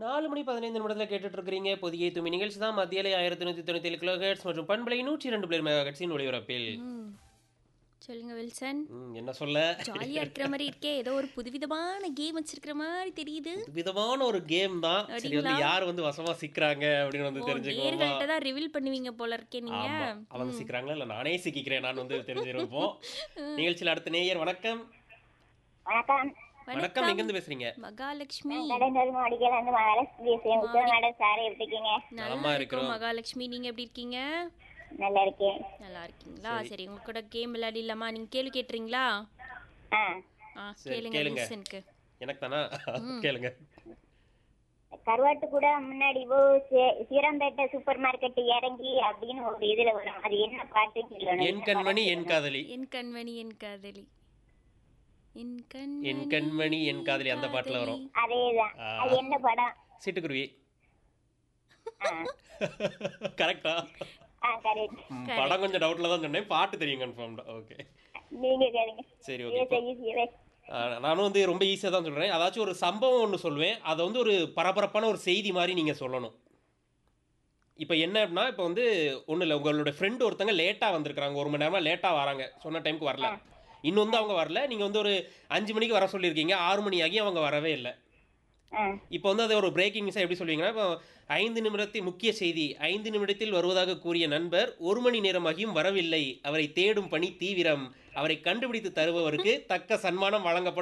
நாலு மணி பதினைந்து நிமிடத்தில் கேட்டுட்டு இருக்கிறீங்க புதிய துமி நிகழ்ச்சி தான் மத்தியிலே ஆயிரத்தி நூற்றி தொண்ணூற்றி ஏழு கிலோஹெட்ஸ் மற்றும் பண்பலை நூற்றி ரெண்டு பிளேர் மெகாஹெட்ஸின் ஒளிபரப்பில் ம். சொல்லுங்க வில்சன் ம், என்ன சொல்ல ஜாலியா இருக்கிற மாதிரி இருக்கே ஏதோ ஒரு புதுவிதமான கேம் வச்சிருக்கிற மாதிரி தெரியுது விதமான ஒரு கேம் தான் சரி வந்து அப்படிங்களா? யார் வந்து வசமா சிக்கிறாங்க அப்படின்னு வந்து தெரிஞ்சுக்குவோமா நேர்கள்ட்ட தான் ரிவீல் பண்ணுவீங்க போல இருக்கே நீங்க ஆமா அவங்க சிக்கிறாங்களா இல்ல நானே சிக்கிக்கிறேன் நான் வந்து தெரிஞ்சிருப்போம் நிகழ்ச்சியில் அடுத்த நேயர் வணக்கம் வணக்கம் வணக்கம் எங்க இருந்து பேசுறீங்க மகாலட்சுமி கடைந்தல் மாடிகள் வந்து மகாலட்சுமி பேசுறேன் உத்தர மேடம் சார் எப்படி இருக்கீங்க நலமா நல்லா இருக்கிறோம். இருக்கோம் மகாலட்சுமி நீங்க எப்படி இருக்கீங்க நல்லா இருக்கேன் நல்லா இருக்கீங்களா சரி உங்க கூட கேம் விளையாடிலாமா நீங்க கேள்வி கேட்டுறீங்களா ஆ ஆ சரி, கேளுங்க கேளுங்க. வில்சனுக்கு எனக்கு தானா கேளுங்க கருவாட்டு கூட முன்னாடி ஓ சீரம்பேட்டை சூப்பர் மார்க்கெட் இறங்கி அப்படின்னு ஒரு இதுல வரும் அது என்ன பாட்டு சொல்லணும் என் கண்மணி என் காதலி என் கண்மணி என் காதலி என் என் கண்மணி கண்மணி என் காதலி அந்த பாட்டுல வரும் அதேதான் ஆ. அது என்ன படம் சிட்டுக்குருவி ஆ கரெக்டா ஆ கரெக்ட் படம் கொஞ்சம் டவுட்ல தான் சொன்னேன் பாட்டு தெரியும் கன்ஃபார்ம்டா ஓகே நீங்க கேளுங்க சரி ஓகே ஈஸி ஈஸி நானும் வந்து ரொம்ப ஈஸியாக தான் சொல்கிறேன் அதாச்சும் ஒரு சம்பவம் ஒன்று சொல்லுவேன் அதை வந்து ஒரு பரபரப்பான ஒரு செய்தி மாதிரி நீங்கள் சொல்லணும் இப்போ என்ன அப்படின்னா இப்போ வந்து ஒன்றும் இல்லை உங்களோட ஃப்ரெண்டு ஒருத்தங்க லேட்டாக வந்திருக்காங்க ஒரு மணி நேரமாக லேட்டாக வராங்க சொன்ன டைமுக்கு வரல இன்னும் வந்து அவங்க வரல நீங்கள் வந்து ஒரு அஞ்சு மணிக்கு வர சொல்லியிருக்கீங்க ஆறு மணி ஆகி அவங்க வரவே இல்லை ஆ இப்போ வந்து அது ஒரு பிரேக்கிங் நியூஸாக எப்படி சொல்லுவீங்கன்னா இப்போ ஐந்து நிமிடத்தில் முக்கிய செய்தி ஐந்து நிமிடத்தில் வருவதாக கூறிய நண்பர் ஒரு மணி நேரமாகியும் வரவில்லை அவரை தேடும் பணி தீவிரம் அவரை கண்டுபிடித்து தருபவருக்கு தக்க சன்மானம் வழங்கப்படும்